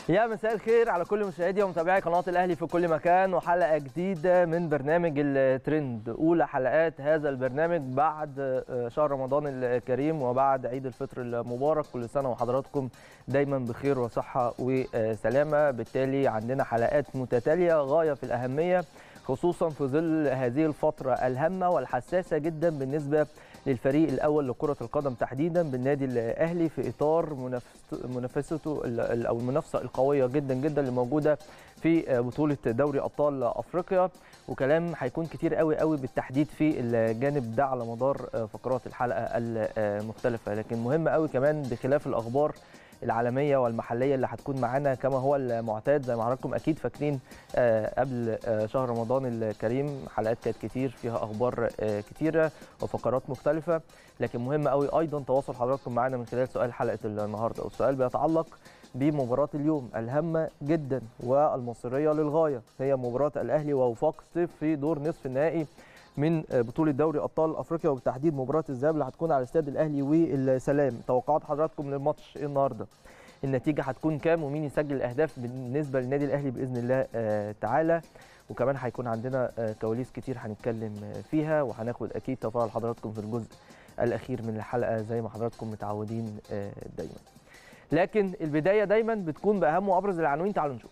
يا مساء الخير على كل مشاهدي ومتابعي قناه الاهلي في كل مكان وحلقه جديده من برنامج الترند اولى حلقات هذا البرنامج بعد شهر رمضان الكريم وبعد عيد الفطر المبارك كل سنه وحضراتكم دايما بخير وصحه وسلامه بالتالي عندنا حلقات متتاليه غايه في الاهميه خصوصا في ظل هذه الفتره الهامه والحساسه جدا بالنسبه للفريق الاول لكره القدم تحديدا بالنادي الاهلي في اطار منافسته او المنافسه القويه جدا جدا اللي موجوده في بطوله دوري ابطال افريقيا وكلام هيكون كتير قوي قوي بالتحديد في الجانب ده على مدار فقرات الحلقه المختلفه لكن مهم قوي كمان بخلاف الاخبار العالميه والمحليه اللي هتكون معانا كما هو المعتاد زي ما حضراتكم اكيد فاكرين قبل شهر رمضان الكريم حلقات كانت كتير فيها اخبار كتيره وفقرات مختلفه لكن مهم قوي ايضا تواصل حضراتكم معانا من خلال سؤال حلقه النهارده والسؤال بيتعلق بمباراه اليوم الهامه جدا والمصيريه للغايه هي مباراه الاهلي ووفاق الصيف في دور نصف النهائي من بطوله دوري ابطال افريقيا وبالتحديد مباراه الذهاب اللي هتكون على استاد الاهلي والسلام توقعات حضراتكم للماتش ايه النهارده النتيجه هتكون كام ومين يسجل الاهداف بالنسبه للنادي الاهلي باذن الله تعالى وكمان هيكون عندنا كواليس كتير هنتكلم فيها وهناخد اكيد تفاعل حضراتكم في الجزء الاخير من الحلقه زي ما حضراتكم متعودين دايما لكن البدايه دايما بتكون باهم وابرز العناوين تعالوا نشوف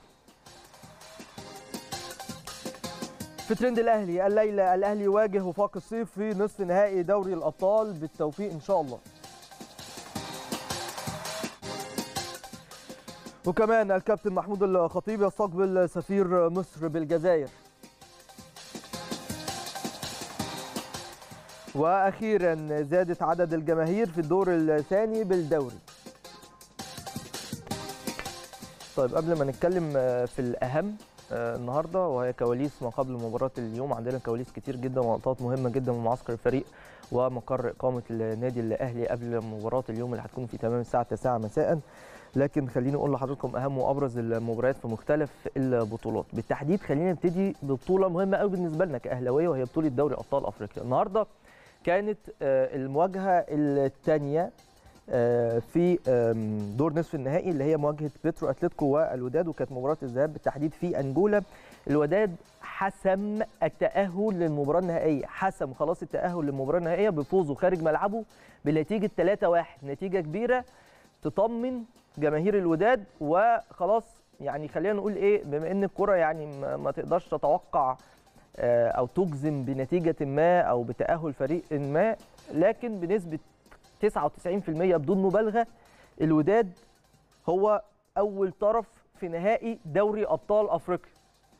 في ترند الاهلي الليله الاهلي يواجه وفاق الصيف في نصف نهائي دوري الابطال بالتوفيق ان شاء الله وكمان الكابتن محمود الخطيب يستقبل سفير مصر بالجزائر واخيرا زادت عدد الجماهير في الدور الثاني بالدوري طيب قبل ما نتكلم في الاهم النهارده وهي كواليس ما قبل مباراه اليوم عندنا كواليس كتير جدا ولقطات مهمه جدا من معسكر الفريق ومقر اقامه النادي الاهلي قبل مباراه اليوم اللي هتكون في تمام الساعه 9 مساء لكن خليني اقول لحضراتكم اهم وابرز المباريات في مختلف البطولات بالتحديد خلينا نبتدي ببطوله مهمه قوي بالنسبه لنا كاهلاويه وهي بطوله دوري ابطال افريقيا النهارده كانت المواجهه الثانيه في دور نصف النهائي اللي هي مواجهه بيترو اتلتيكو والوداد وكانت مباراه الذهاب بالتحديد في انجولا الوداد حسم التاهل للمباراه النهائيه حسم خلاص التاهل للمباراه النهائيه بفوزه خارج ملعبه بنتيجه 3-1 نتيجه كبيره تطمن جماهير الوداد وخلاص يعني خلينا نقول ايه بما ان الكره يعني ما تقدرش تتوقع او تجزم بنتيجه ما او بتاهل فريق ما لكن بنسبه 99% بدون مبالغه الوداد هو اول طرف في نهائي دوري ابطال افريقيا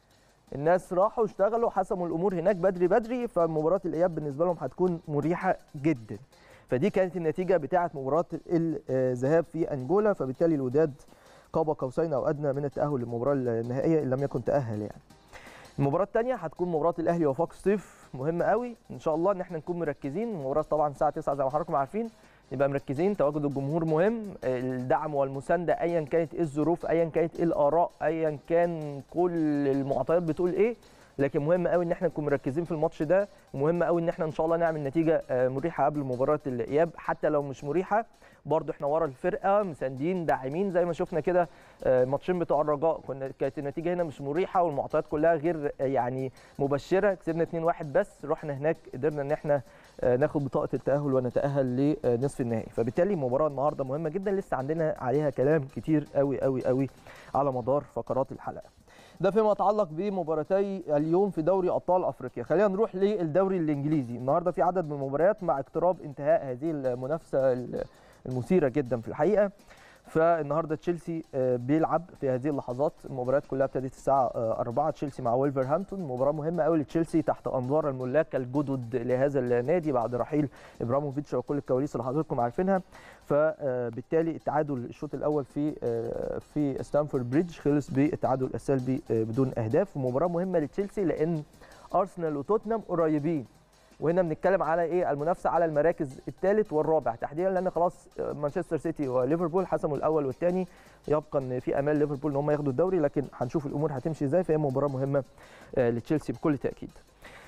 الناس راحوا اشتغلوا حسموا الامور هناك بدري بدري فمباراه الاياب بالنسبه لهم هتكون مريحه جدا فدي كانت النتيجه بتاعه مباراه الذهاب في انجولا فبالتالي الوداد قاب قوسين او ادنى من التاهل للمباراه النهائيه ان لم يكن تاهل يعني المباراه الثانيه هتكون مباراه الاهلي وفاق الصيف مهمه قوي ان شاء الله ان احنا نكون مركزين المباراه طبعا الساعه 9 زي ما حضراتكم عارفين نبقى مركزين تواجد الجمهور مهم الدعم والمسانده ايا كانت ايه الظروف ايا كانت ايه الاراء ايا كان كل المعطيات بتقول ايه لكن مهم قوي ان احنا نكون مركزين في الماتش ده ومهم قوي ان احنا ان شاء الله نعمل نتيجه مريحه قبل مباراه الاياب حتى لو مش مريحه برضو احنا ورا الفرقه مساندين داعمين زي ما شفنا كده ماتشين بتوع الرجاء كنا كانت النتيجه هنا مش مريحه والمعطيات كلها غير يعني مبشره كسبنا 2-1 بس رحنا هناك قدرنا ان احنا ناخد بطاقه التاهل ونتاهل لنصف النهائي فبالتالي المباراه النهارده مهمه جدا لسه عندنا عليها كلام كتير قوي قوي قوي على مدار فقرات الحلقه ده فيما يتعلق بمباراتي اليوم في دوري ابطال افريقيا خلينا نروح للدوري الانجليزي النهارده في عدد من المباريات مع اقتراب انتهاء هذه المنافسه المثيره جدا في الحقيقه فالنهارده تشيلسي بيلعب في هذه اللحظات المباريات كلها ابتدت الساعه 4 تشيلسي مع ولفرهامبتون مباراه مهمه قوي لتشيلسي تحت انظار الملاك الجدد لهذا النادي بعد رحيل ابراموفيتش وكل الكواليس اللي حضراتكم عارفينها فبالتالي التعادل الشوط الاول في في ستانفورد بريدج خلص بالتعادل السلبي بدون اهداف ومباراه مهمه لتشيلسي لان ارسنال وتوتنهام قريبين وهنا بنتكلم على ايه المنافسه على المراكز الثالث والرابع تحديدا لان خلاص مانشستر سيتي وليفربول حسموا الاول والثاني يبقى ان في امال ليفربول ان هم ياخدوا الدوري لكن هنشوف الامور هتمشي ازاي فهي مباراه مهمه لتشيلسي بكل تاكيد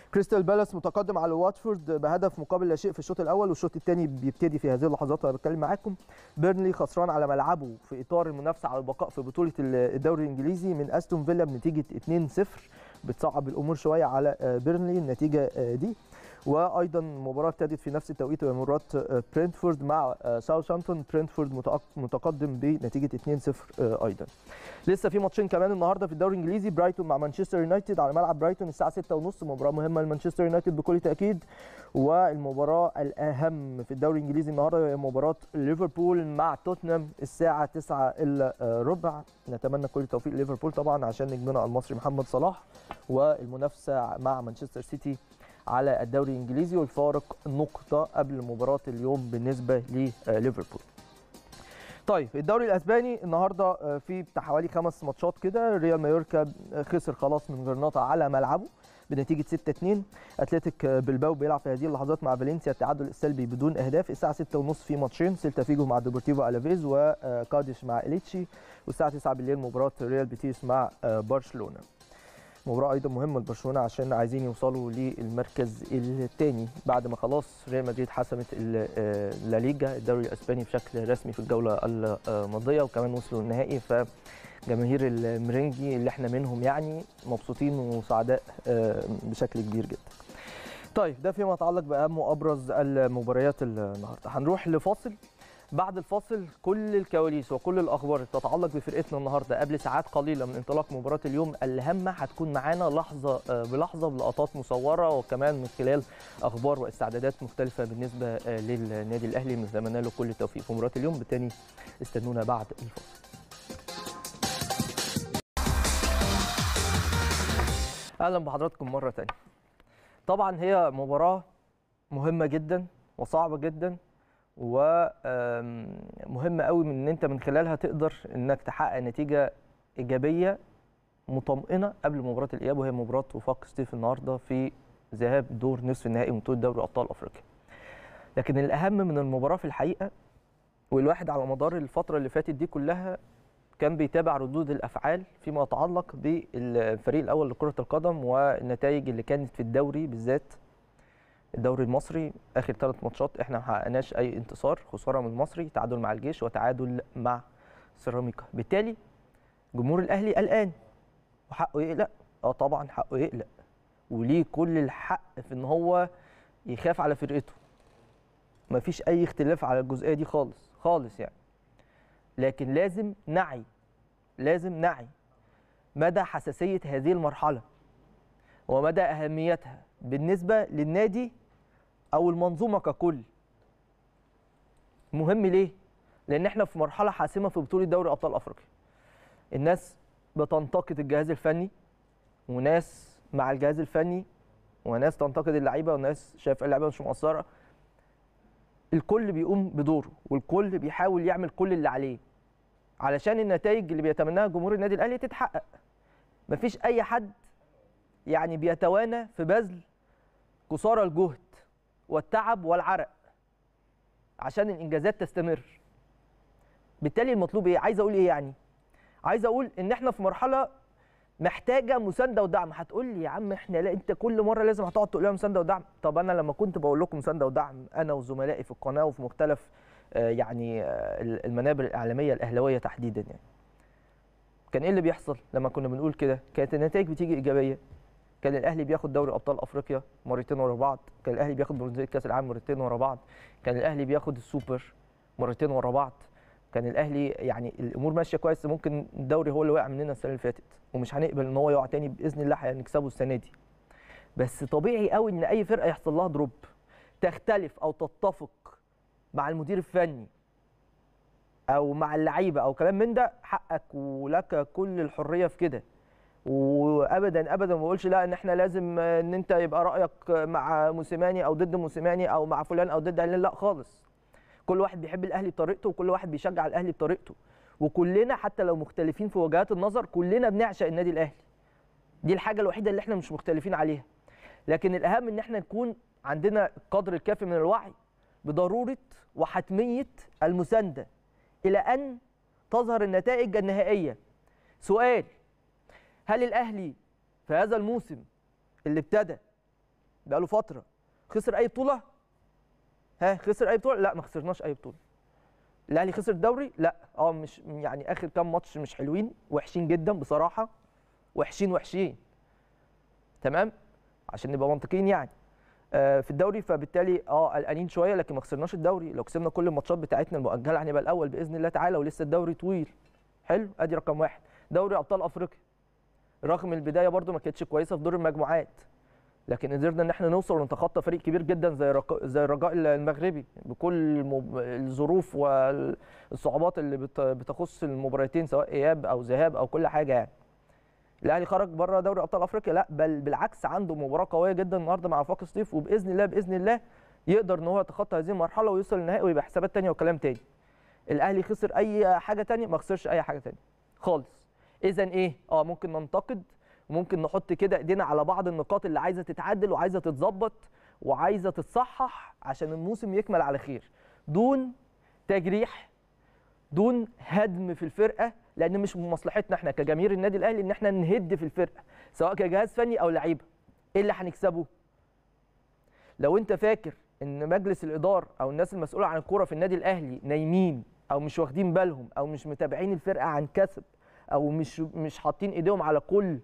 كريستال بالاس متقدم على واتفورد بهدف مقابل لا شيء في الشوط الاول والشوط الثاني بيبتدي في هذه اللحظات وانا بتكلم معاكم بيرنلي خسران على ملعبه في اطار المنافسه على البقاء في بطوله الدوري الانجليزي من استون فيلا بنتيجه 2-0 بتصعب الامور شويه على بيرنلي النتيجه دي وايضا مباراه ابتدت في نفس التوقيت مباراه برينتفورد مع ساوثهامبتون برينتفورد متقدم بنتيجه 2-0 ايضا لسه في ماتشين كمان النهارده في الدوري الانجليزي برايتون مع مانشستر يونايتد على ملعب برايتون الساعه 6:30 مباراه مهمه لمانشستر يونايتد بكل تاكيد والمباراه الاهم في الدوري الانجليزي النهارده هي مباراه ليفربول مع توتنهام الساعه 9 الا ربع نتمنى كل التوفيق لليفربول طبعا عشان نجمنا المصري محمد صلاح والمنافسه مع مانشستر سيتي على الدوري الانجليزي والفارق نقطه قبل مباراه اليوم بالنسبه لليفربول طيب الدوري الاسباني النهارده في بتاع حوالي خمس ماتشات كده ريال مايوركا خسر خلاص من جرناطه على ملعبه بنتيجه 6 2 اتلتيك بلباو بيلعب في هذه اللحظات مع فالنسيا التعادل السلبي بدون اهداف الساعه 6:30 في ماتشين سيلتا فيجو مع ديبورتيفو الافيز وكاديش مع اليتشي والساعه 9 بالليل مباراه ريال بيتيس مع برشلونه مباراة أيضا مهمة لبرشلونة عشان عايزين يوصلوا للمركز الثاني بعد ما خلاص ريال مدريد حسمت الليجا الدوري الأسباني بشكل رسمي في الجولة الماضية وكمان وصلوا النهائي فجماهير المرنجي اللي احنا منهم يعني مبسوطين وسعداء بشكل كبير جدا. طيب ده فيما يتعلق بأهم وأبرز المباريات النهارده هنروح لفاصل بعد الفاصل كل الكواليس وكل الاخبار اللي تتعلق بفرقتنا النهارده قبل ساعات قليله من انطلاق مباراه اليوم الهامه هتكون معانا لحظه بلحظه بلقطات مصوره وكمان من خلال اخبار واستعدادات مختلفه بالنسبه للنادي الاهلي بنتمنى له كل التوفيق في مباراه اليوم بالتالي استنونا بعد الفاصل اهلا بحضراتكم مره ثانيه طبعا هي مباراه مهمه جدا وصعبه جدا ومهم قوي من ان انت من خلالها تقدر انك تحقق نتيجه ايجابيه مطمئنه قبل مباراه الاياب وهي مباراه وفاق ستيف النهارده في ذهاب دور نصف النهائي من بطوله دوري ابطال افريقيا. لكن الاهم من المباراه في الحقيقه والواحد على مدار الفتره اللي فاتت دي كلها كان بيتابع ردود الافعال فيما يتعلق بالفريق الاول لكره القدم والنتائج اللي كانت في الدوري بالذات الدوري المصري اخر ثلاث ماتشات احنا ما حققناش اي انتصار خساره من المصري تعادل مع الجيش وتعادل مع سيراميكا بالتالي جمهور الاهلي قلقان وحقه يقلق اه طبعا حقه يقلق وليه كل الحق في ان هو يخاف على فرقته مفيش اي اختلاف على الجزئيه دي خالص خالص يعني لكن لازم نعي لازم نعي مدى حساسيه هذه المرحله ومدى اهميتها بالنسبه للنادي او المنظومه ككل مهم ليه لان احنا في مرحله حاسمه في بطوله دوري ابطال افريقيا الناس بتنتقد الجهاز الفني وناس مع الجهاز الفني وناس تنتقد اللعيبه وناس شايف اللعيبه مش مقصره الكل بيقوم بدوره والكل بيحاول يعمل كل اللي عليه علشان النتائج اللي بيتمناها جمهور النادي الاهلي تتحقق مفيش اي حد يعني بيتوانى في بذل قصارى الجهد والتعب والعرق عشان الانجازات تستمر بالتالي المطلوب ايه عايز اقول ايه يعني عايز اقول ان احنا في مرحله محتاجه مسانده ودعم هتقول لي يا عم احنا لا انت كل مره لازم هتقعد تقول لنا مسانده ودعم طب انا لما كنت بقول لكم مسانده ودعم انا وزملائي في القناه وفي مختلف آه يعني آه المنابر الاعلاميه الاهلاويه تحديدا يعني كان ايه اللي بيحصل لما كنا بنقول كده كانت النتائج بتيجي ايجابيه كان الاهلي بياخد دوري ابطال افريقيا مرتين ورا بعض كان الاهلي بياخد برونزيه كاس العالم مرتين ورا بعض كان الاهلي بياخد السوبر مرتين ورا بعض كان الاهلي يعني الامور ماشيه كويس ممكن الدوري هو اللي وقع مننا السنه اللي فاتت ومش هنقبل ان هو يقع تاني باذن الله هنكسبه السنه دي بس طبيعي قوي ان اي فرقه يحصل لها دروب تختلف او تتفق مع المدير الفني او مع اللعيبه او كلام من ده حقك ولك كل الحريه في كده وابدا ابدا ما بقولش لا ان احنا لازم ان انت يبقى رايك مع موسيماني او ضد موسيماني او مع فلان او ضد علان لا خالص كل واحد بيحب الاهلي بطريقته وكل واحد بيشجع الاهلي بطريقته وكلنا حتى لو مختلفين في وجهات النظر كلنا بنعشق النادي الاهلي دي الحاجه الوحيده اللي احنا مش مختلفين عليها لكن الاهم ان احنا نكون عندنا القدر الكافي من الوعي بضروره وحتميه المسانده الى ان تظهر النتائج النهائيه سؤال هل الاهلي في هذا الموسم اللي ابتدى بقاله فتره خسر اي بطوله ها خسر اي بطوله لا ما خسرناش اي بطوله الاهلي خسر الدوري لا اه مش يعني اخر كام ماتش مش حلوين وحشين جدا بصراحه وحشين وحشين تمام عشان نبقى منطقيين يعني آه في الدوري فبالتالي اه قلقانين شويه لكن ما خسرناش الدوري لو كسبنا كل الماتشات بتاعتنا المؤجله هنبقى الاول باذن الله تعالى ولسه الدوري طويل حلو ادي رقم واحد دوري ابطال افريقيا رغم البدايه برده ما كانتش كويسه في دور المجموعات لكن قدرنا ان احنا نوصل ونتخطى فريق كبير جدا زي رق... زي الرجاء المغربي بكل المب... الظروف والصعوبات اللي بت... بتخص المباراتين سواء اياب او ذهاب او كل حاجه يعني الاهلي خرج بره دوري ابطال افريقيا لا بل بالعكس عنده مباراه قويه جدا النهارده مع وفاق سطيف وباذن الله باذن الله يقدر ان هو يتخطى هذه المرحله ويوصل للنهائي ويبقى حسابات ثانيه وكلام ثاني الاهلي خسر اي حاجه ثانيه ما خسرش اي حاجه ثانيه خالص اذا ايه اه ممكن ننتقد وممكن نحط كده ايدينا على بعض النقاط اللي عايزه تتعدل وعايزه تتظبط وعايزه تتصحح عشان الموسم يكمل على خير دون تجريح دون هدم في الفرقه لان مش من مصلحتنا احنا كجماهير النادي الاهلي ان احنا نهد في الفرقه سواء كجهاز فني او لعيبه ايه اللي هنكسبه لو انت فاكر ان مجلس الاداره او الناس المسؤوله عن الكوره في النادي الاهلي نايمين او مش واخدين بالهم او مش متابعين الفرقه عن كسب او مش مش حاطين ايديهم على كل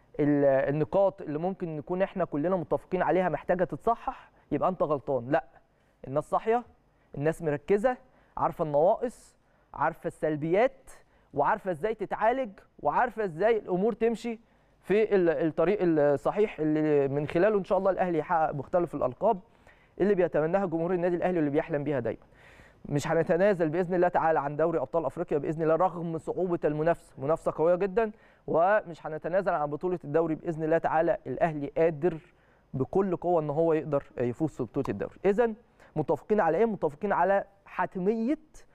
النقاط اللي ممكن نكون احنا كلنا متفقين عليها محتاجه تتصحح يبقى انت غلطان لا الناس صاحيه الناس مركزه عارفه النواقص عارفه السلبيات وعارفه ازاي تتعالج وعارفه ازاي الامور تمشي في الطريق الصحيح اللي من خلاله ان شاء الله الاهلي يحقق مختلف الالقاب اللي بيتمناها جمهور النادي الاهلي واللي بيحلم بيها دايما مش هنتنازل باذن الله تعالى عن دوري ابطال افريقيا باذن الله رغم صعوبه المنافسه منافسه قويه جدا ومش هنتنازل عن بطوله الدوري باذن الله تعالى الاهلي قادر بكل قوه ان هو يقدر يفوز في بطوله الدوري اذا متفقين على ايه متفقين على حتميه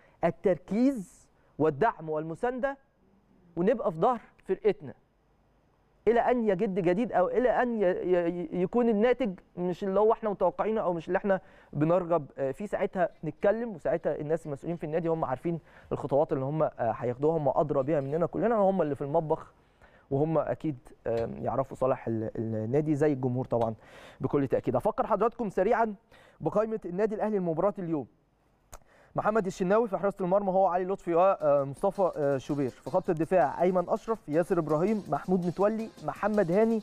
التركيز والدعم والمسانده ونبقى في ظهر فرقتنا الى ان يجد جديد او الى ان يكون الناتج مش اللي هو احنا متوقعينه او مش اللي احنا بنرغب فيه ساعتها نتكلم وساعتها الناس المسؤولين في النادي هم عارفين الخطوات اللي هم هياخدوها هم ادرى بيها مننا كلنا هم اللي في المطبخ وهم اكيد يعرفوا صالح النادي زي الجمهور طبعا بكل تاكيد افكر حضراتكم سريعا بقائمه النادي الاهلي لمباراه اليوم محمد الشناوي في حراسه المرمى هو علي لطفي ومصطفى شوبير في خط الدفاع ايمن اشرف ياسر ابراهيم محمود متولي محمد هاني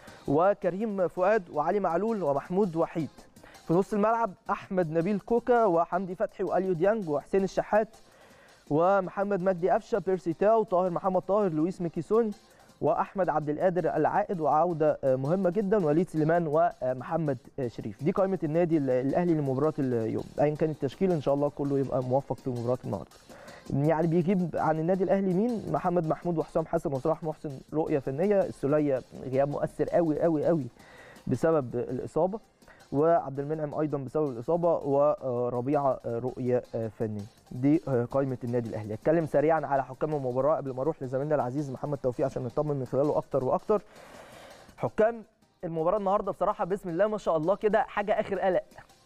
وكريم فؤاد وعلي معلول ومحمود وحيد في نص الملعب احمد نبيل كوكا وحمدي فتحي واليو ديانج وحسين الشحات ومحمد مجدي قفشه بيرسي تاو طاهر محمد طاهر لويس ميكيسون واحمد عبد القادر العائد وعوده مهمه جدا وليد سليمان ومحمد شريف دي قائمه النادي الاهلي لمباراه اليوم ايا كان التشكيل ان شاء الله كله يبقى موفق في مباراه النهارده يعني بيجيب عن النادي الاهلي مين محمد محمود وحسام حسن وصلاح محسن رؤيه فنيه السوليه غياب مؤثر قوي قوي قوي بسبب الاصابه وعبد المنعم ايضا بسبب الاصابه وربيعه رؤيه فنيه دي قائمه النادي الاهلي اتكلم سريعا على حكام المباراه قبل ما اروح لزميلنا العزيز محمد توفيق عشان نطمن من خلاله اكتر واكتر حكام المباراه النهارده بصراحه بسم الله ما شاء الله كده حاجه اخر قلق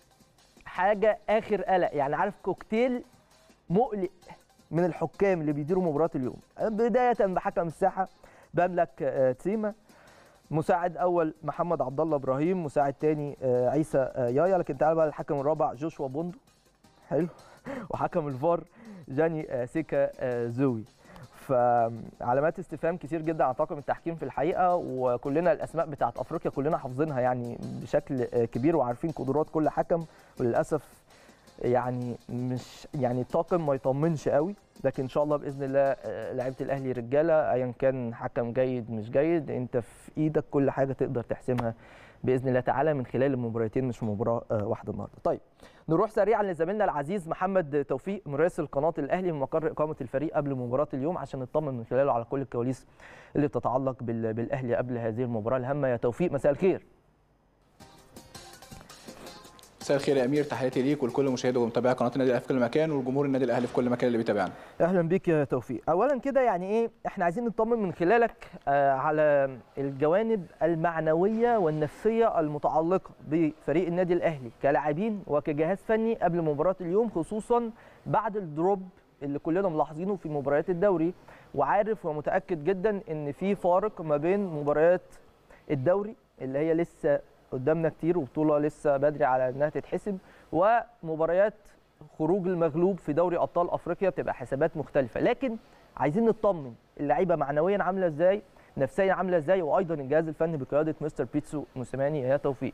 حاجه اخر قلق يعني عارف كوكتيل مقلق من الحكام اللي بيديروا مباراه اليوم بدايه بحكم الساحه بملك تسيما مساعد اول محمد عبد الله ابراهيم مساعد تاني عيسى يايا لكن تعال بقى الحكم الرابع جوشوا بوندو حلو وحكم الفار جاني سيكا زوي فعلامات استفهام كتير جدا على طاقم التحكيم في الحقيقه وكلنا الاسماء بتاعت افريقيا كلنا حافظينها يعني بشكل كبير وعارفين قدرات كل حكم وللاسف يعني مش يعني الطاقم ما يطمنش قوي لكن ان شاء الله باذن الله لعيبه الاهلي رجاله ايا كان حكم جيد مش جيد انت في ايدك كل حاجه تقدر تحسمها باذن الله تعالى من خلال المباراتين مش مباراه واحده النهارده. طيب نروح سريعا لزميلنا العزيز محمد توفيق مراسل قناه الاهلي من مقر اقامه الفريق قبل مباراه اليوم عشان نطمن من خلاله على كل الكواليس اللي بتتعلق بالاهلي قبل هذه المباراه الهامه يا توفيق مساء الخير. مساء الخير يا امير تحياتي ليك ولكل مشاهدي ومتابعي قناه النادي الاهلي في كل مكان والجمهور النادي الاهلي في كل مكان اللي بيتابعنا. اهلا بيك يا توفيق. اولا كده يعني ايه احنا عايزين نطمن من خلالك آه على الجوانب المعنويه والنفسيه المتعلقه بفريق النادي الاهلي كلاعبين وكجهاز فني قبل مباراه اليوم خصوصا بعد الدروب اللي كلنا ملاحظينه في مباريات الدوري وعارف ومتاكد جدا ان في فارق ما بين مباريات الدوري اللي هي لسه قدامنا كتير وبطوله لسه بدري على انها تتحسب ومباريات خروج المغلوب في دوري ابطال افريقيا بتبقى حسابات مختلفه لكن عايزين نطمن اللعيبه معنويا عامله ازاي نفسيا عامله ازاي وايضا الجهاز الفني بقياده مستر بيتسو موسيماني يا توفيق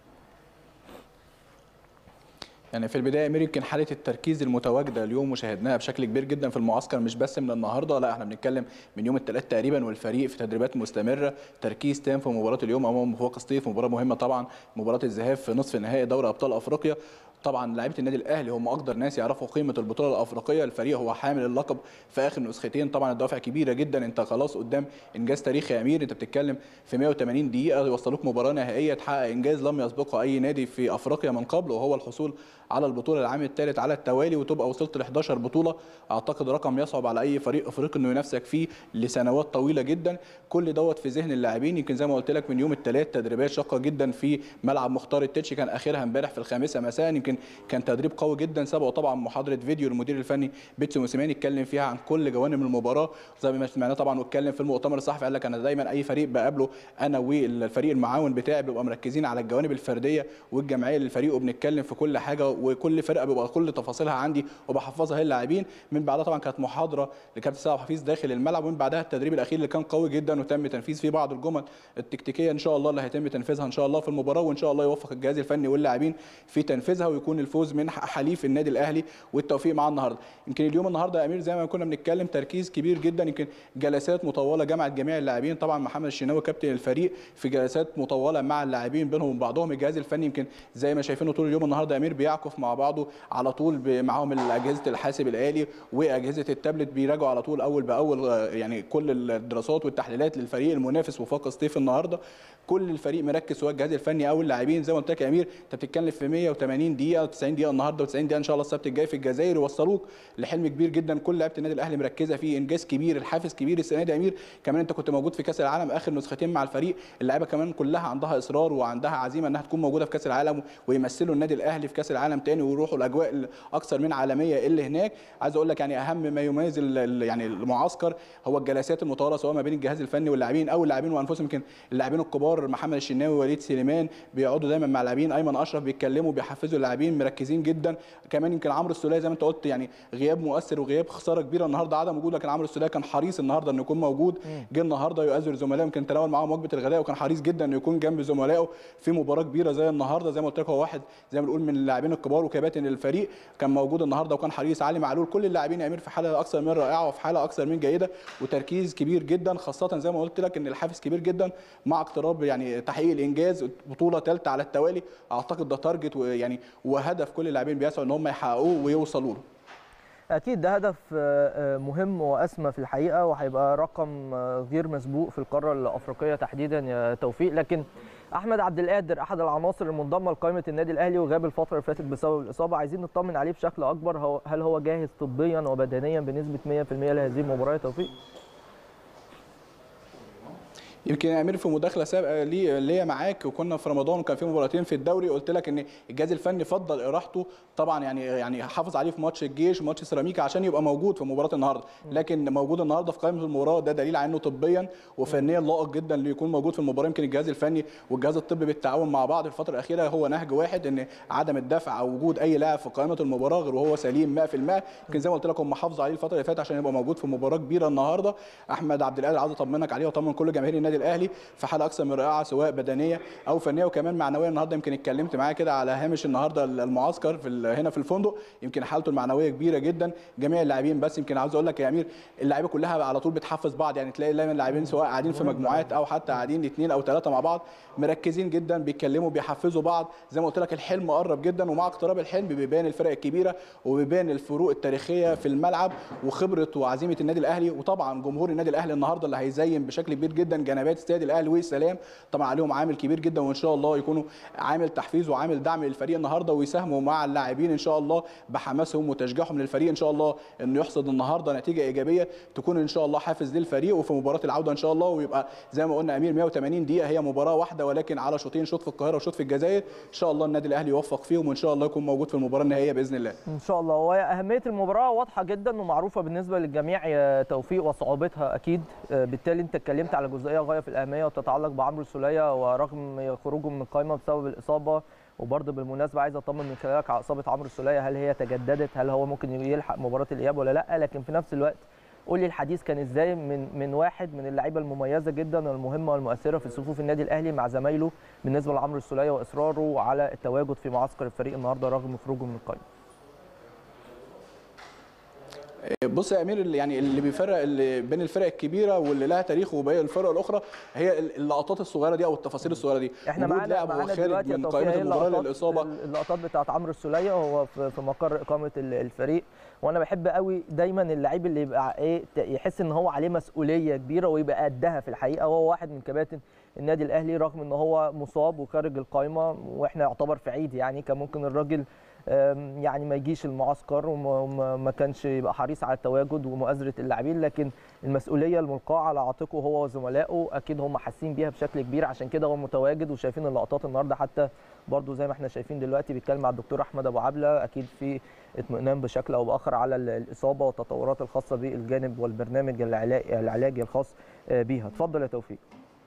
يعني في البدايه امير يمكن حاله التركيز المتواجده اليوم وشاهدناها بشكل كبير جدا في المعسكر مش بس من النهارده لا احنا بنتكلم من يوم الثلاث تقريبا والفريق في تدريبات مستمره تركيز تام في مباراه اليوم امام مفوق سطيف مباراه مهمه طبعا مباراه الذهاب في نصف نهائي دوري ابطال افريقيا طبعا لعيبه النادي الاهلي هم اقدر ناس يعرفوا قيمه البطوله الافريقيه الفريق هو حامل اللقب في اخر نسختين طبعا الدوافع كبيره جدا انت خلاص قدام انجاز تاريخي يا امير انت بتتكلم في 180 دقيقه يوصلوك مباراه نهائيه تحقق انجاز لم يسبقه اي نادي في افريقيا من قبل وهو الحصول على البطوله العام الثالث على التوالي وتبقى وصلت ل 11 بطوله اعتقد رقم يصعب على اي فريق افريقي انه ينافسك فيه لسنوات طويله جدا كل دوت في ذهن اللاعبين يمكن زي ما قلت لك من يوم الثلاث تدريبات شاقه جدا في ملعب مختار التتش كان اخرها امبارح في الخامسه مساء يمكن كان تدريب قوي جدا سبقه طبعا محاضره فيديو للمدير الفني بيتسو موسيماني اتكلم فيها عن كل جوانب المباراه زي ما سمعناه طبعا واتكلم في المؤتمر الصحفي قال لك انا دايما اي فريق بقابله انا والفريق المعاون بتاعي بيبقى مركزين على الجوانب الفرديه والجماعيه للفريق وبنتكلم في كل حاجه وكل فرقه بيبقى كل تفاصيلها عندي وبحفظها للاعبين من بعدها طبعا كانت محاضره لكابتن سيد حفيظ داخل الملعب ومن بعدها التدريب الاخير اللي كان قوي جدا وتم تنفيذ فيه بعض الجمل التكتيكيه ان شاء الله اللي هيتم تنفيذها ان شاء الله في المباراه وان شاء الله يوفق الجهاز الفني واللاعبين في تنفيذها ويكون الفوز من حليف النادي الاهلي والتوفيق معاه النهارده يمكن اليوم النهارده يا امير زي ما كنا بنتكلم تركيز كبير جدا يمكن جلسات مطوله جمعت جميع اللاعبين طبعا محمد الشناوي كابتن الفريق في جلسات مطوله مع اللاعبين بينهم وبين بعضهم الجهاز الفني يمكن زي ما شايفينه طول اليوم النهارده يا امير بيعكف مع بعضه على طول معاهم اجهزه الحاسب الالي واجهزه التابلت بيراجعوا على طول اول باول يعني كل الدراسات والتحليلات للفريق المنافس وفاق سطيف النهارده كل الفريق مركز سواء الجهاز الفني او اللاعبين زي ما قلت لك يا امير انت بتتكلم في 180 دقيقه 90 دقيقه النهارده و90 دقيقه ان شاء الله السبت الجاي في الجزائر يوصلوك لحلم كبير جدا كل لعيبه النادي الاهلي مركزه فيه انجاز كبير الحافز كبير السنه دي يا امير كمان انت كنت موجود في كاس العالم اخر نسختين مع الفريق اللعيبه كمان كلها عندها اصرار وعندها عزيمه انها تكون موجوده في كاس العالم ويمثلوا النادي الاهلي في كاس العالم تاني ويروحوا الاجواء الاكثر من عالميه اللي هناك عايز اقول لك يعني اهم ما يميز يعني المعسكر هو الجلسات المطوله سواء ما بين الجهاز الفني واللاعبين او اللاعبين وانفسهم يمكن اللاعبين الكبار محمد الشناوي ووليد سليمان بيقعدوا دايما مع اللاعبين ايمن اشرف بيتكلموا بيحفزوا اللاعبين مركزين جدا كمان يمكن عمرو السوليه زي ما انت قلت يعني غياب مؤثر وغياب خساره كبيره النهارده عدم وجوده لكن عمرو السوليه كان حريص النهارده انه يكون موجود جه النهارده يؤازر زملائه يمكن تناول معاهم وجبه الغداء وكان حريص جدا انه يكون جنب زملائه في مباراه كبيره زي النهارده زي ما قلت لك هو واحد زي ما بنقول من اللاعبين الكبار وكباتن الفريق كان موجود النهارده وكان حريص علي معلول كل اللاعبين يا امير في حاله اكثر من رائعه وفي حاله اكثر من جيده وتركيز كبير جدا خاصه زي ما قلت لك ان الحافز كبير جدا مع اقتراب يعني تحقيق الانجاز بطوله ثالثه على التوالي اعتقد ده تارجت ويعني وهدف كل اللاعبين بيسعوا ان هم يحققوه ويوصلوا له اكيد ده هدف مهم واسمى في الحقيقه وهيبقى رقم غير مسبوق في القاره الافريقيه تحديدا يا توفيق لكن احمد عبد القادر احد العناصر المنضمه لقائمه النادي الاهلي وغاب الفتره اللي فاتت بسبب الاصابه عايزين نطمن عليه بشكل اكبر هو هل هو جاهز طبيا وبدنيا بنسبه 100% لهذه المباراه يا توفيق يمكن يا امير في مداخله سابقه لي ليا معاك وكنا في رمضان وكان في مباراتين في الدوري قلت لك ان الجهاز الفني فضل اراحته طبعا يعني يعني حافظ عليه في ماتش الجيش وماتش سيراميكا عشان يبقى موجود في مباراه النهارده لكن موجود النهارده في قائمه المباراه ده دليل على انه طبيا وفنيا لائق جدا انه يكون موجود في المباراه يمكن الجهاز الفني والجهاز الطبي بالتعاون مع بعض الفتره الاخيره هو نهج واحد ان عدم الدفع او وجود اي لاعب في قائمه المباراه غير وهو سليم 100% يمكن زي ما قلت لك هم حافظوا عليه الفتره اللي فاتت عشان يبقى موجود في مباراه كبيره النهارده احمد عبد القادر عايز اطمنك عليه واطمن كل جماهير النادي الاهلي في حاله اكثر من رائعه سواء بدنيه او فنيه وكمان معنويه النهارده يمكن اتكلمت معاه كده على هامش النهارده المعسكر في هنا في الفندق يمكن حالته المعنويه كبيره جدا جميع اللاعبين بس يمكن عاوز اقول لك يا امير اللعيبه كلها على طول بتحفز بعض يعني تلاقي دايما اللاعبين سواء قاعدين في مجموعات او حتى قاعدين اثنين او ثلاثه مع بعض مركزين جدا بيتكلموا بيحفزوا بعض زي ما قلت لك الحلم قرب جدا ومع اقتراب الحلم بيبان الفرق الكبيره وبيبان الفروق التاريخيه في الملعب وخبره وعزيمه النادي الاهلي وطبعا جمهور النادي الاهلي النهارده اللي هيزين بشكل كبير جدا جنبات استاد الاهلي والسلام طبعا عليهم عامل كبير جدا وان شاء الله يكونوا عامل تحفيز وعامل دعم للفريق النهارده ويساهموا مع اللاعبين ان شاء الله بحماسهم وتشجيعهم للفريق ان شاء الله انه يحصد النهارده نتيجه ايجابيه تكون ان شاء الله حافز للفريق وفي مباراه العوده ان شاء الله ويبقى زي ما قلنا امير 180 دقيقه هي مباراه واحده ولكن على شوطين شوط في القاهره وشوط في الجزائر ان شاء الله النادي الاهلي يوفق فيهم وان شاء الله يكون موجود في المباراه النهائيه باذن الله ان شاء الله واهميه المباراه واضحه جدا ومعروفه بالنسبه للجميع يا توفيق وصعوبتها اكيد بالتالي انت اتكلمت على جزئيه غايه غايه في الاهميه وتتعلق بعمرو سوليه ورغم خروجه من القائمه بسبب الاصابه وبرضه بالمناسبه عايز اطمن من خلالك على اصابه عمرو سوليه هل هي تجددت هل هو ممكن يلحق مباراه الاياب ولا لا لكن في نفس الوقت قول لي الحديث كان ازاي من من واحد من اللعيبه المميزه جدا والمهمه والمؤثره في صفوف النادي الاهلي مع زمايله بالنسبه لعمرو السوليه واصراره على التواجد في معسكر الفريق النهارده رغم خروجه من القائمه بص يا امير اللي يعني اللي بيفرق اللي بين الفرق الكبيره واللي لها تاريخ وبين الفرق الاخرى هي اللقطات الصغيره دي او التفاصيل الصغيره دي احنا معانا معانا دلوقتي من قائمه المباراه للاصابه اللقطات بتاعت عمرو السوليه وهو في مقر اقامه الفريق وانا بحب قوي دايما اللعيب اللي يبقى ايه يحس ان هو عليه مسؤوليه كبيره ويبقى قدها في الحقيقه وهو واحد من كباتن النادي الاهلي رغم ان هو مصاب وخارج القائمه واحنا يعتبر في عيد يعني كان ممكن الراجل يعني ما يجيش المعسكر وما كانش يبقى حريص على التواجد ومؤازره اللاعبين لكن المسؤوليه الملقاه على عاتقه هو وزملائه اكيد هم حاسين بيها بشكل كبير عشان كده هو متواجد وشايفين اللقطات النهارده حتى برضو زي ما احنا شايفين دلوقتي بيتكلم مع الدكتور احمد ابو عبله اكيد في اطمئنان بشكل او باخر على الاصابه والتطورات الخاصه بالجانب والبرنامج العلاجي الخاص بيها اتفضل يا توفيق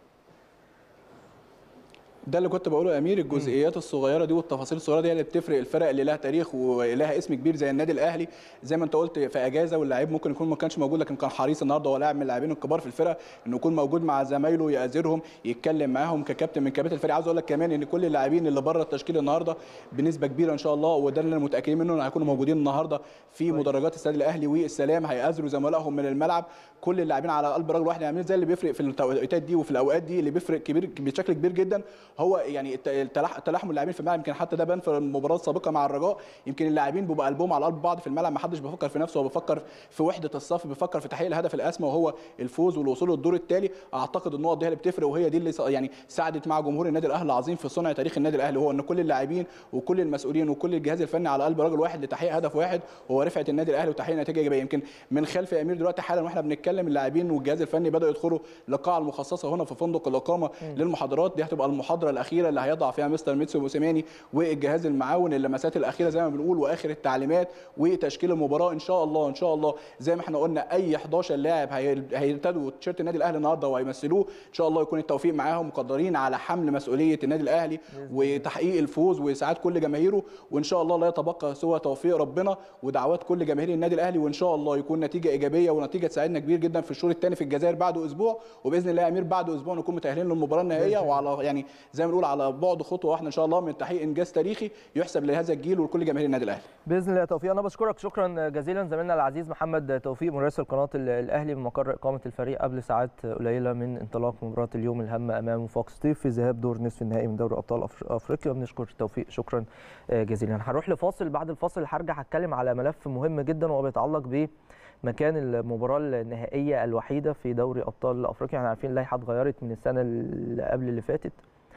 ده اللي كنت بقوله يا امير الجزئيات الصغيره دي والتفاصيل الصغيره دي اللي بتفرق الفرق اللي لها تاريخ ولها اسم كبير زي النادي الاهلي زي ما انت قلت في اجازه واللاعب ممكن يكون ما كانش موجود لكن كان حريص النهارده هو لاعب من اللاعبين الكبار في الفرقه انه يكون موجود مع زمايله يأزرهم يتكلم معاهم ككابتن من كباتن الفريق عاوز اقول لك كمان ان كل اللاعبين اللي بره التشكيل النهارده بنسبه كبيره ان شاء الله وده اللي متاكدين منه ان هيكونوا موجودين النهارده في مدرجات استاد الاهلي والسلام هيأزروا زملائهم من الملعب كل اللاعبين على قلب رجل واحد يعني زي اللي بيفرق في التوقيتات دي وفي الاوقات دي اللي بيفرق كبير بشكل كبير جدا هو يعني تلاحم اللاعبين في الملعب يمكن حتى ده بان في المباراه السابقه مع الرجاء يمكن اللاعبين بيبقى قلبهم على قلب بعض في الملعب ما حدش بيفكر في نفسه هو بيفكر في وحده الصف بيفكر في تحقيق الهدف الاسمى وهو الفوز والوصول للدور التالي اعتقد النقط دي اللي بتفرق وهي دي اللي يعني ساعدت مع جمهور النادي الاهلي العظيم في صنع تاريخ النادي الاهلي هو ان كل اللاعبين وكل المسؤولين وكل الجهاز الفني على قلب رجل واحد لتحقيق هدف واحد هو رفعه النادي الاهلي وتحقيق نتيجه ايجابيه يمكن من خلف يا امير دلوقتي حالا واحنا بنتكلم اللاعبين والجهاز الفني بداوا يدخلوا للقاعه المخصصه هنا في فندق الاقامه للمحاضرات دي هتبقى المحاضره الاخيره اللي هيضع فيها مستر ميتسو موسيماني والجهاز المعاون اللمسات الاخيره زي ما بنقول واخر التعليمات وتشكيل المباراه ان شاء الله ان شاء الله زي ما احنا قلنا اي 11 لاعب هيرتدوا تيشيرت النادي الاهلي النهارده وهيمثلوه ان شاء الله يكون التوفيق معاهم مقدرين على حمل مسؤوليه النادي الاهلي وتحقيق الفوز واسعاد كل جماهيره وان شاء الله لا يتبقى سوى توفيق ربنا ودعوات كل جماهير النادي الاهلي وان شاء الله يكون نتيجه ايجابيه ونتيجه تساعدنا كبير جدا في الشوط الثاني في الجزائر بعد اسبوع وباذن الله يا امير بعد اسبوع نكون متاهلين للمباراه النهائيه وعلى يعني زي ما بنقول على بعد خطوه واحده ان شاء الله من تحقيق انجاز تاريخي يحسب لهذا الجيل ولكل جماهير النادي الاهلي باذن الله توفيق انا بشكرك شكرا جزيلا زميلنا العزيز محمد توفيق مراسل قناه الاهلي بمقر اقامه الفريق قبل ساعات قليله من انطلاق مباراه اليوم الهامه امام فوكس تيف في ذهاب دور نصف النهائي من دوري ابطال افريقيا بنشكر توفيق شكرا جزيلا هنروح لفاصل بعد الفاصل هرجع هتكلم على ملف مهم جدا وهو بيتعلق ب مكان المباراه النهائيه الوحيده في دوري ابطال افريقيا احنا عارفين اللائحه اتغيرت من السنه اللي قبل اللي فاتت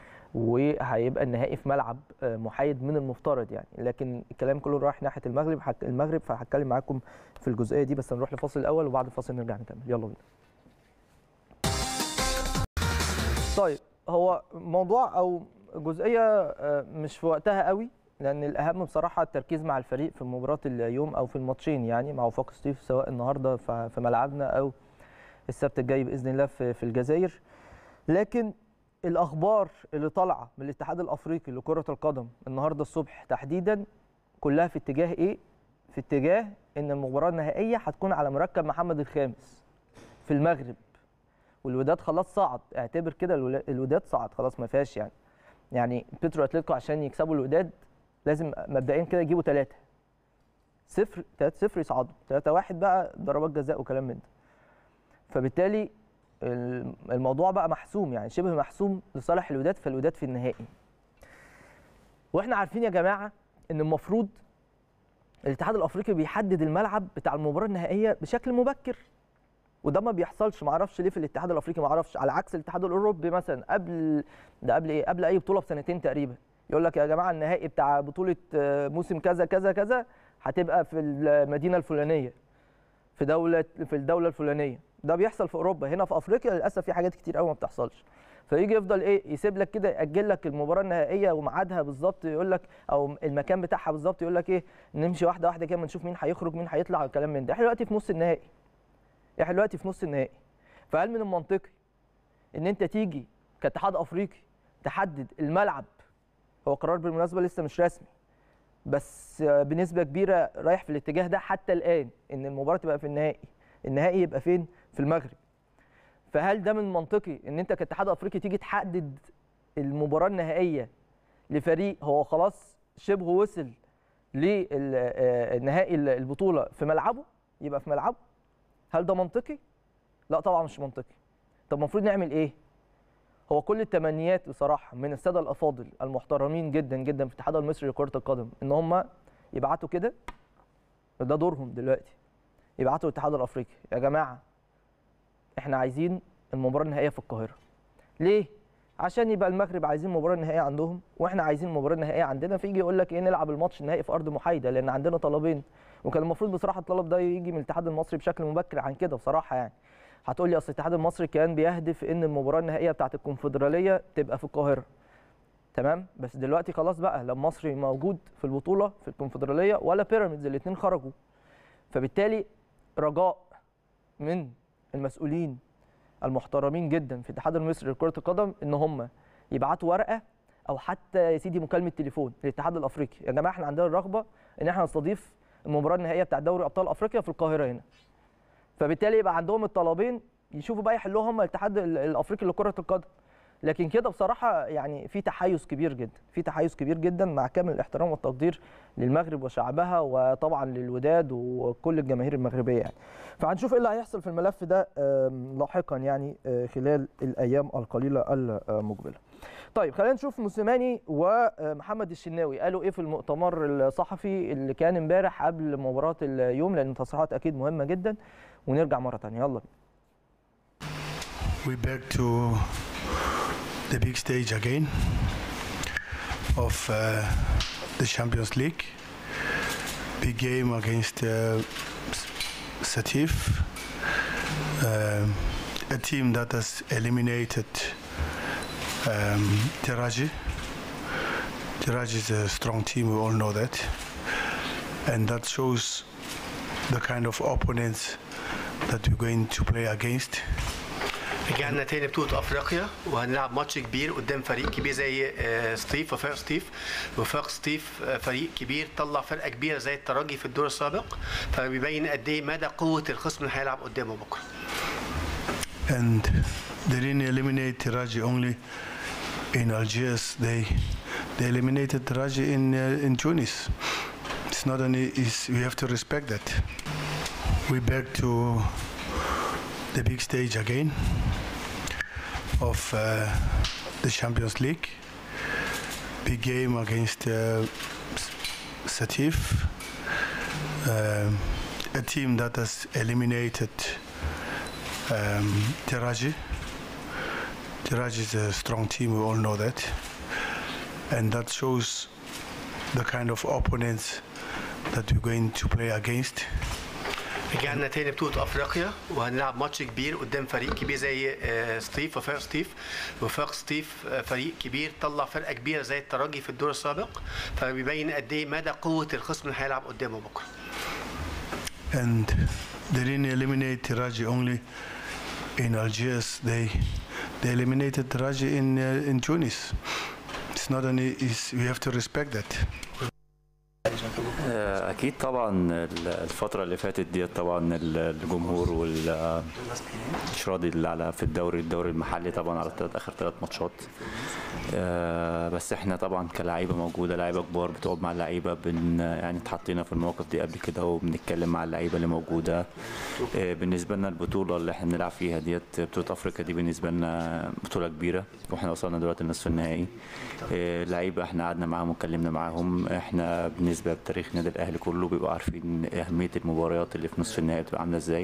وهيبقى النهائي في ملعب محايد من المفترض يعني لكن الكلام كله رايح ناحيه المغرب المغرب فهتكلم معاكم في الجزئيه دي بس نروح لفاصل الاول وبعد الفاصل نرجع نكمل يلا بينا طيب هو موضوع او جزئيه مش في وقتها قوي لان الاهم بصراحه التركيز مع الفريق في مباراه اليوم او في الماتشين يعني مع وفاق ستيف سواء النهارده في ملعبنا او السبت الجاي باذن الله في الجزائر لكن الاخبار اللي طالعه من الاتحاد الافريقي لكره القدم النهارده الصبح تحديدا كلها في اتجاه ايه في اتجاه ان المباراه النهائيه هتكون على مركب محمد الخامس في المغرب والوداد خلاص صعد اعتبر كده الوداد صعد خلاص ما فيهاش يعني يعني بيترو اتلتيكو عشان يكسبوا الوداد لازم مبدئيا كده يجيبوا ثلاثه صفر ثلاثة صفر يصعدوا ثلاثة واحد بقى ضربات جزاء وكلام من ده فبالتالي الموضوع بقى محسوم يعني شبه محسوم لصالح الوداد فالوداد في النهائي واحنا عارفين يا جماعه ان المفروض الاتحاد الافريقي بيحدد الملعب بتاع المباراه النهائيه بشكل مبكر وده ما بيحصلش ما اعرفش ليه في الاتحاد الافريقي ما اعرفش على عكس الاتحاد الاوروبي مثلا قبل ده قبل ايه قبل اي بطوله بسنتين تقريبا يقول لك يا جماعه النهائي بتاع بطوله موسم كذا كذا كذا هتبقى في المدينه الفلانيه في دوله في الدوله الفلانيه ده بيحصل في اوروبا هنا في افريقيا للاسف في حاجات كتير قوي ما بتحصلش فيجي يفضل ايه يسيب لك كده ياجل لك المباراه النهائيه وميعادها بالظبط يقول لك او المكان بتاعها بالظبط يقول لك ايه نمشي واحده واحده كده نشوف مين هيخرج مين هيطلع والكلام من ده احنا دلوقتي في نص النهائي احنا دلوقتي في نص النهائي فهل من المنطقي ان انت تيجي كاتحاد افريقي تحدد الملعب هو قرار بالمناسبه لسه مش رسمي بس بنسبه كبيره رايح في الاتجاه ده حتى الان ان المباراه تبقى في النهائي النهائي يبقى فين في المغرب فهل ده من منطقي ان انت كاتحاد افريقي تيجي تحدد المباراه النهائيه لفريق هو خلاص شبه وصل للنهائي البطوله في ملعبه يبقى في ملعبه هل ده منطقي لا طبعا مش منطقي طب المفروض نعمل ايه هو كل التمنيات بصراحه من الساده الافاضل المحترمين جدا جدا في الاتحاد المصري لكره القدم ان هم يبعتوا كده ده دورهم دلوقتي يبعتوا الاتحاد الافريقي يا جماعه احنا عايزين المباراه النهائيه في القاهره ليه عشان يبقى المغرب عايزين المباراه النهائيه عندهم واحنا عايزين المباراه النهائيه عندنا فيجي يقول لك ايه نلعب الماتش النهائي في ارض محايده لان عندنا طلبين وكان المفروض بصراحه الطلب ده يجي من الاتحاد المصري بشكل مبكر عن كده بصراحه يعني هتقول لي اصل الاتحاد المصري كان بيهدف ان المباراه النهائيه بتاعه الكونفدراليه تبقى في القاهره تمام بس دلوقتي خلاص بقى لا مصري موجود في البطوله في الكونفدراليه ولا بيراميدز الاثنين خرجوا فبالتالي رجاء من المسؤولين المحترمين جدا في الاتحاد المصري لكره القدم ان هم يبعتوا ورقه او حتى يا سيدي مكالمه تليفون للاتحاد الافريقي يا جماعه احنا عندنا الرغبه ان احنا نستضيف المباراه النهائيه بتاع دوري ابطال افريقيا في القاهره هنا فبالتالي يبقى عندهم الطلبين يشوفوا بقى يحلوها هم الاتحاد الافريقي لكره القدم لكن كده بصراحه يعني في تحيز كبير جدا في تحيز كبير جدا مع كامل الاحترام والتقدير للمغرب وشعبها وطبعا للوداد وكل الجماهير المغربيه يعني فهنشوف ايه اللي هيحصل في الملف ده لاحقا يعني خلال الايام القليله المقبله طيب خلينا نشوف موسيماني ومحمد الشناوي قالوا ايه في المؤتمر الصحفي اللي كان امبارح قبل مباراه اليوم لان التصريحات اكيد مهمه جدا ونرجع مره ثانيه يلا We back to the big stage again of uh, the Champions League. Big game against uh, Satif, uh, a team that has eliminated um, Tiraji. Tiraji is a strong team, we all know that. And that shows the kind of opponents that we're going to play against. رجعنا تاني بطولة افريقيا وهنلعب ماتش كبير قدام فريق كبير زي ستيف وفاق ستيف وفاق ستيف فريق كبير طلع فرقة كبيرة زي الترجي في الدور السابق فبيبين قد ايه مدى قوة الخصم اللي هيلعب قدامه بكرة. And they didn't eliminate Tiraji only in Algiers. They they eliminated Tiraji in uh, in Tunis. It's not an it's, we have to respect that. We back to the big stage again of uh, the Champions League. Big game against uh, Satif, um, a team that has eliminated um, Tiraji. Tiraji is a strong team, we all know that. And that shows the kind of opponents that we're going to play against. رجعنا تاني بطولة افريقيا وهنلعب ماتش كبير قدام فريق كبير زي ستيف وفاق ستيف وفاق ستيف فريق كبير طلع فرقة كبيرة زي الترجي في الدور السابق فبيبين قد ايه مدى قوة الخصم اللي هيلعب قدامه بكرة. And they didn't eliminate Tiraji only in Algiers. They they eliminated Tiraji in uh, in Tunis. It's not an it's, we have to respect that. اكيد طبعا الفتره اللي فاتت دي طبعا الجمهور والاشراضي اللي على في الدوري الدوري المحلي طبعا على الثلاث اخر ثلاث ماتشات بس احنا طبعا كلاعيبه موجوده لعيبه كبار بتقعد مع اللعيبه بن يعني اتحطينا في المواقف دي قبل كده وبنتكلم مع اللعيبه اللي موجوده بالنسبه لنا البطوله اللي احنا بنلعب فيها ديت بطوله افريقيا دي بالنسبه لنا بطوله كبيره واحنا وصلنا دلوقتي النصف النهائي اللعيبه احنا قعدنا معاهم واتكلمنا معاهم احنا بالنسبه لتاريخ النادي الاهلي كله بيبقوا عارفين اهميه المباريات اللي في نصف النهائي بتبقى عامله ازاي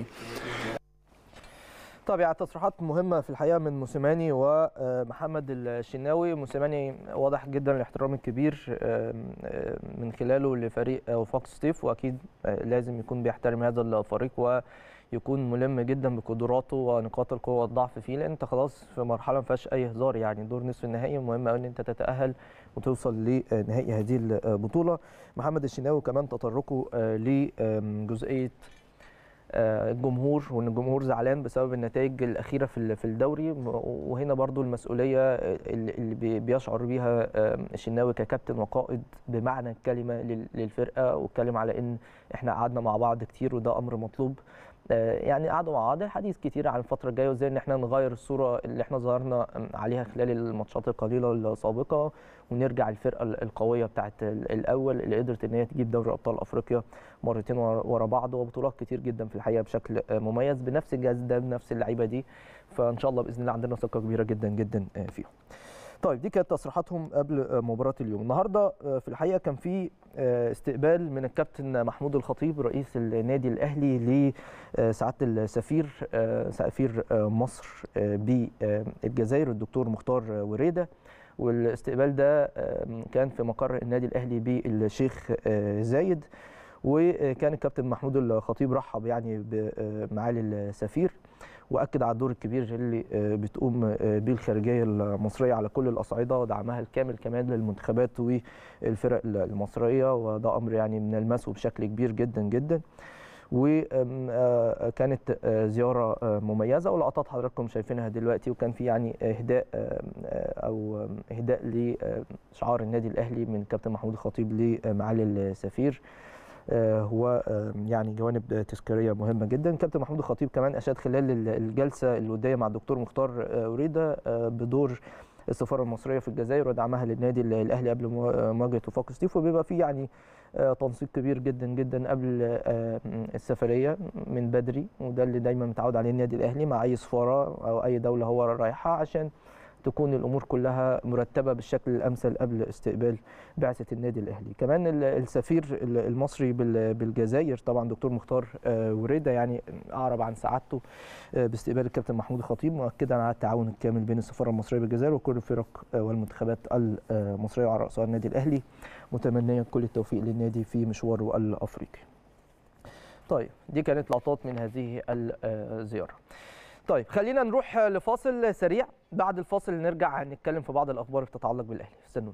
طب يعني تصريحات مهمة في الحقيقة من موسيماني ومحمد الشناوي موسيماني واضح جدا الاحترام الكبير من خلاله لفريق وفاق ستيف وأكيد لازم يكون بيحترم هذا الفريق ويكون ملم جدا بقدراته ونقاط القوة والضعف فيه لأن أنت خلاص في مرحلة ما فيهاش أي هزار يعني دور نصف النهائي مهم قوي إن أنت تتأهل وتوصل لنهائي هذه البطولة محمد الشناوي كمان تطرقه لجزئية آه، الجمهور وان الجمهور زعلان بسبب النتائج الاخيره في ال- في الدوري م- وهنا برضو المسؤوليه اللي اللي بي- بيشعر بيها آه، الشناوي ككابتن وقائد بمعنى الكلمه لل- للفرقه واتكلم على ان احنا قعدنا مع بعض كتير وده امر مطلوب آه، يعني قعدوا مع بعض الحديث كتير عن الفتره الجايه وازاي ان احنا نغير الصوره اللي احنا ظهرنا عليها خلال الماتشات القليله السابقه ونرجع الفرقه القويه بتاعت ال- الاول اللي قدرت ان هي تجيب دوري ابطال افريقيا مرتين ورا ورا بعض وبطولات كتير جدا في الحقيقه بشكل آه، مميز بنفس الجهاز ده بنفس اللعيبه دي فان شاء الله باذن الله عندنا ثقه كبيره جدا جدا آه، فيهم. طيب دي كانت تصريحاتهم قبل آه، مباراه اليوم النهارده آه، في الحقيقه كان في آه، استقبال من الكابتن محمود الخطيب رئيس النادي الاهلي لسعاده السفير آه، سفير آه، مصر آه، بالجزائر الدكتور مختار آه، وريده والاستقبال ده آه، كان في مقر النادي الاهلي بالشيخ آه، زايد وكان الكابتن محمود الخطيب رحب يعني بمعالي السفير واكد على الدور الكبير اللي آه، بتقوم آه، بيه الخارجيه المصريه على كل الاصعده ودعمها الكامل كمان للمنتخبات والفرق المصريه وده امر يعني بنلمسه بشكل كبير جدا جدا وكانت زياره آه، مميزه ولقطات حضراتكم شايفينها دلوقتي وكان في يعني اهداء آه، آه، او اهداء لشعار النادي الاهلي من كابتن محمود الخطيب لمعالي السفير آه، هو آه، يعني جوانب تذكاريه مهمه جدا كابتن محمود الخطيب كمان اشاد خلال ال- الجلسه الوديه مع الدكتور مختار آه، وريده آه، بدور السفاره المصريه في الجزائر ودعمها للنادي ال- الاهلي قبل موا- مواجهه وفاق ستيف وبيبقى في يعني آه، تنسيق كبير جدا جدا قبل آه، السفريه من بدري وده اللي دايما متعود عليه النادي الاهلي مع اي سفاره او اي دوله هو رايحها عشان تكون الامور كلها مرتبه بالشكل الامثل قبل استقبال بعثه النادي الاهلي كمان ال- السفير ال- المصري بال- بالجزائر طبعا دكتور مختار آه، وريده يعني اعرب عن سعادته آه، باستقبال الكابتن محمود الخطيب مؤكدا على التعاون الكامل بين السفاره المصريه بالجزائر وكل الفرق آه، والمنتخبات المصريه وعلى راسها النادي الاهلي متمنيا كل التوفيق للنادي في مشواره الافريقي طيب دي كانت لقطات من هذه الزياره طيب خلينا نروح لفاصل سريع بعد الفاصل نرجع نتكلم في بعض الاخبار اللي بتتعلق بالاهلي استنونا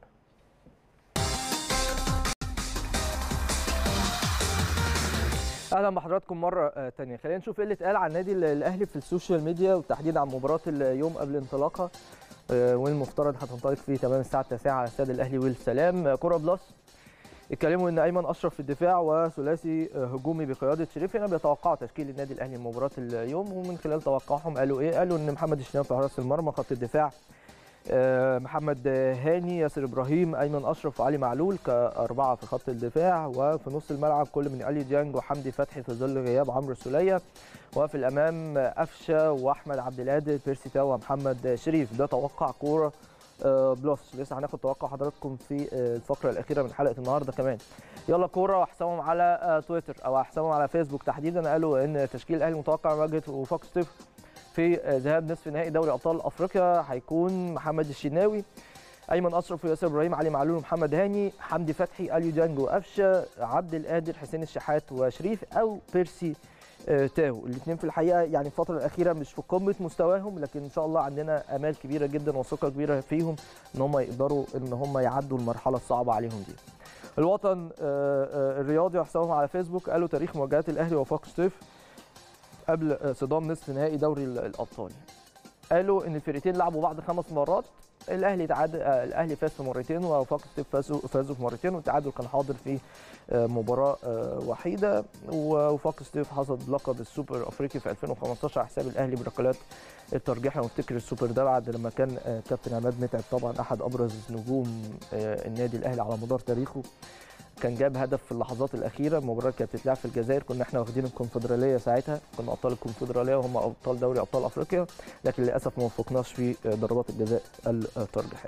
اهلا بحضراتكم مره آه، تانية خلينا نشوف ايه اللي اتقال عن النادي ال- الاهلي في السوشيال ميديا وتحديدا عن مباراه اليوم قبل انطلاقها آه، والمفترض هتنطلق في تمام الساعه 9 على استاد الاهلي والسلام آه، كوره بلس اتكلموا ان ايمن اشرف في الدفاع وثلاثي آه، هجومي بقياده شريف هنا بيتوقعوا تشكيل النادي الاهلي لمباراه اليوم ومن خلال توقعهم قالوا ايه قالوا ان محمد الشناوي في حراسه المرمى خط الدفاع آه، محمد هاني ياسر ابراهيم ايمن اشرف وعلي معلول كاربعه في خط الدفاع وفي نص الملعب كل من علي ديانج وحمدي فتحي في ظل غياب عمرو السوليه وفي الامام قفشه واحمد عبد القادر بيرسي تاو ومحمد شريف ده توقع كوره آه، بلس لسه هناخد توقع حضراتكم في آه، الفقره الاخيره من حلقه النهارده كمان يلا كوره وحسابهم على آه، تويتر او حسابهم على فيسبوك تحديدا قالوا ان تشكيل الاهلي متوقع مواجهه وفاق ستيف في آه، ذهاب نصف نهائي دوري ابطال افريقيا هيكون محمد الشناوي ايمن اشرف وياسر ابراهيم علي معلول ومحمد هاني حمدي فتحي اليو ديانج وقفشه عبد القادر حسين الشحات وشريف او بيرسي آه، تاو الاثنين في الحقيقه يعني الفتره الاخيره مش في قمه مستواهم لكن ان شاء الله عندنا امال كبيره جدا وثقه كبيره فيهم ان هم يقدروا ان هم يعدوا المرحله الصعبه عليهم دي الوطن آه، آه، الرياضي وحسابهم على فيسبوك قالوا تاريخ مواجهات الاهلي وفاق ستيف قبل آه، صدام نصف نهائي دوري ال- الابطال قالوا ان الفرقتين لعبوا بعض خمس مرات الاهلي تعادل آه، الاهلي فاز في مرتين ووفاق ستيف فازوا فازوا في مرتين والتعادل كان حاضر في آه، مباراه آه، وحيده ووفاق ستيف حصد لقب السوبر الافريقي في 2015 على حساب الاهلي بركلات الترجيح لو نفتكر السوبر ده بعد لما كان آه، كابتن عماد متعب طبعا احد ابرز نجوم آه، النادي الاهلي على مدار تاريخه كان جاب هدف في اللحظات الاخيره المباراه كانت بتتلعب في الجزائر كنا احنا واخدين الكونفدراليه ساعتها كنا ابطال الكونفدراليه وهم ابطال دوري ابطال افريقيا لكن للاسف ما وفقناش في ضربات الجزاء الترجيحيه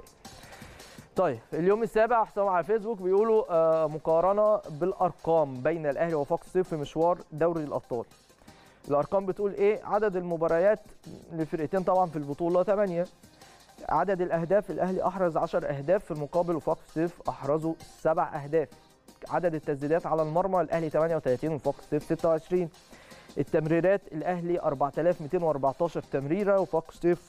طيب اليوم السابع حسام على فيسبوك بيقولوا آه، مقارنه بالارقام بين الاهلي وفاق ستيف في مشوار دوري الابطال الارقام بتقول ايه عدد المباريات للفرقتين طبعا في البطوله 8 عدد الاهداف الاهلي احرز 10 اهداف في المقابل وفاق ستيف احرزوا 7 اهداف عدد التسديدات على المرمى الاهلي 38 وفاق ستيف 26 التمريرات الاهلي 4214 تمريره وفاق ستيف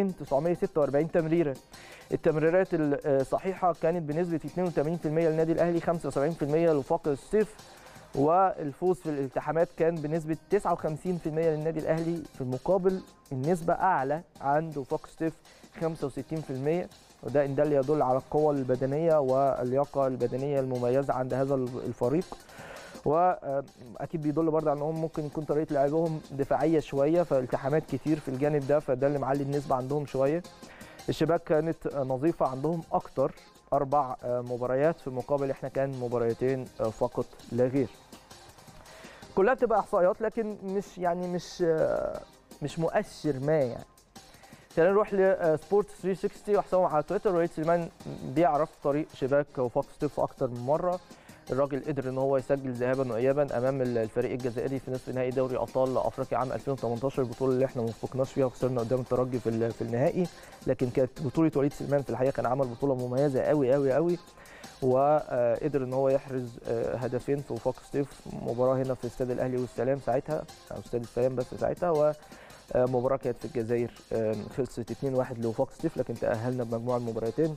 2946 تمريره التمريرات الصحيحه كانت بنسبه 82% للنادي الاهلي 75% لوفاق ستيف والفوز في الالتحامات كان بنسبه 59% للنادي الاهلي في المقابل النسبه اعلى عند وفاق ستيف 65% وده ان دل يدل على القوه البدنيه واللياقه البدنيه المميزه عند هذا الفريق واكيد بيدل برضه على انهم ممكن يكون طريقه لعبهم دفاعيه شويه فالتحامات كتير في الجانب ده فده اللي معلي النسبه عندهم شويه الشباك كانت نظيفه عندهم اكتر اربع مباريات في المقابل احنا كان مباريتين فقط لا غير كلها بتبقى احصائيات لكن مش يعني مش مش مؤشر ما يعني خلينا نروح لسبورت 360 وحسابهم على تويتر وليد سليمان بيعرف طريق شباك وفاق ستيف اكتر من مره الراجل قدر ان هو يسجل ذهابا وايابا امام الفريق الجزائري في نصف نهائي دوري ابطال افريقيا عام 2018 البطوله اللي احنا ما وفقناش فيها وخسرنا قدام الترجي في في النهائي لكن كانت بطوله وليد سليمان في الحقيقه كان عمل بطوله مميزه قوي قوي قوي وقدر ان هو يحرز هدفين في وفاق ستيف مباراه هنا في استاد الاهلي والسلام ساعتها او استاد السلام بس ساعتها و مباراة كانت في الجزائر خلصت 2-1 لوفاق ستيف لكن تأهلنا بمجموع المباراتين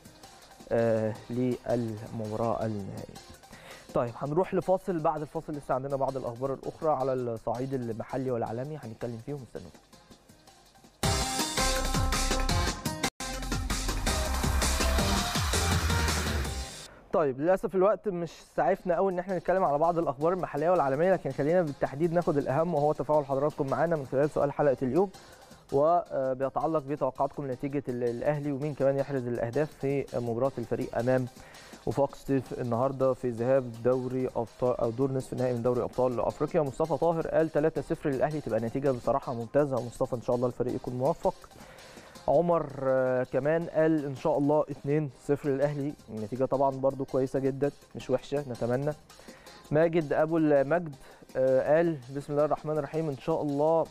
للمباراة النهائية. طيب هنروح لفاصل بعد الفاصل لسه عندنا بعض الأخبار الأخرى على الصعيد المحلي والعالمي هنتكلم فيهم استنوا. طيب للاسف الوقت مش سعفنا قوي ان احنا نتكلم على بعض الاخبار المحليه والعالميه لكن خلينا بالتحديد ناخد الاهم وهو تفاعل حضراتكم معانا من خلال سؤال حلقه اليوم وبيتعلق بتوقعاتكم لنتيجه الاهلي ومين كمان يحرز الاهداف في مباراه الفريق امام وفاق ستيف النهارده في ذهاب دوري ابطال او دور نصف النهائي من دوري ابطال افريقيا مصطفى طاهر قال 3-0 للاهلي تبقى نتيجه بصراحه ممتازه مصطفى ان شاء الله الفريق يكون موفق عمر كمان قال ان شاء الله 2-0 للاهلي النتيجه طبعا برضو كويسه جدا مش وحشه نتمنى ماجد ابو المجد قال بسم الله الرحمن الرحيم ان شاء الله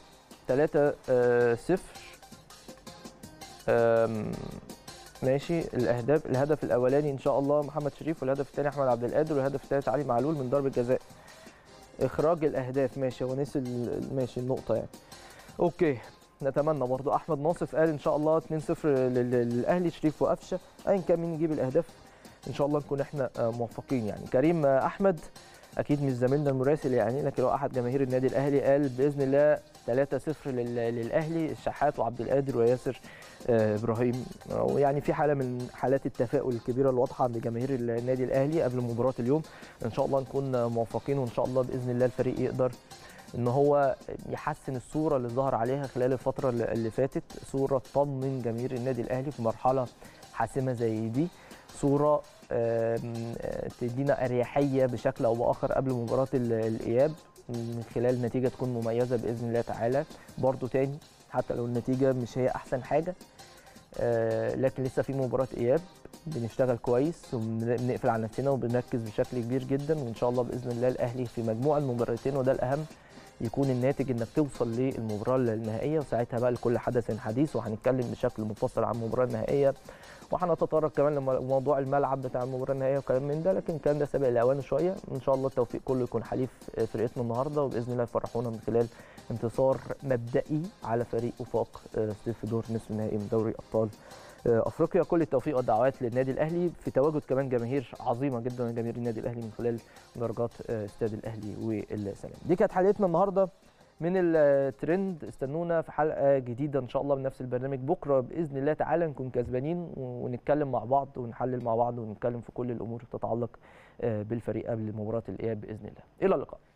3-0 ماشي الاهداف الهدف الاولاني ان شاء الله محمد شريف والهدف الثاني احمد عبد القادر والهدف الثالث علي معلول من ضربه جزاء اخراج الاهداف ماشي هو نسي ماشي النقطه يعني اوكي نتمنى برضو احمد ناصف قال ان شاء الله 2-0 للاهلي شريف وقفشه ايا كان مين يجيب الاهداف ان شاء الله نكون احنا موفقين يعني كريم احمد اكيد مش زميلنا المراسل يعني لكن هو احد جماهير النادي الاهلي قال باذن الله 3-0 للاهلي الشحات وعبد القادر وياسر ابراهيم ويعني في حاله من حالات التفاؤل الكبيره الواضحه عند جماهير النادي الاهلي قبل مباراه اليوم ان شاء الله نكون موفقين وان شاء الله باذن الله الفريق يقدر ان هو يحسن الصوره اللي ظهر عليها خلال الفتره اللي فاتت صوره تطمن جماهير النادي الاهلي في مرحله حاسمه زي دي صوره تدينا اريحيه بشكل او باخر قبل مباراه الاياب من خلال نتيجه تكون مميزه باذن الله تعالى برضو تاني حتى لو النتيجه مش هي احسن حاجه لكن لسه في مباراه اياب بنشتغل كويس وبنقفل على نفسنا وبنركز بشكل كبير جدا وان شاء الله باذن الله الاهلي في مجموع المباراتين وده الاهم يكون الناتج انك توصل للمباراه النهائيه وساعتها بقى لكل حدث حديث وهنتكلم بشكل مفصل عن المباراه النهائيه وهنتطرق كمان لموضوع الملعب بتاع المباراه النهائيه وكلام من ده لكن الكلام ده سابق لاوانه شويه ان شاء الله التوفيق كله يكون حليف فرقتنا النهارده وباذن الله يفرحونا من خلال انتصار مبدئي على فريق وفاق ستيف في دور نصف النهائي من دوري ابطال افريقيا كل التوفيق والدعوات للنادي الاهلي في تواجد كمان جماهير عظيمه جدا من جماهير النادي الاهلي من خلال درجات استاد الاهلي والسلام دي كانت حلقتنا النهارده من الترند استنونا في حلقه جديده ان شاء الله من نفس البرنامج بكره باذن الله تعالى نكون كسبانين ونتكلم مع بعض ونحلل مع بعض ونتكلم في كل الامور تتعلق بالفريق قبل مباراه الاياب باذن الله الى اللقاء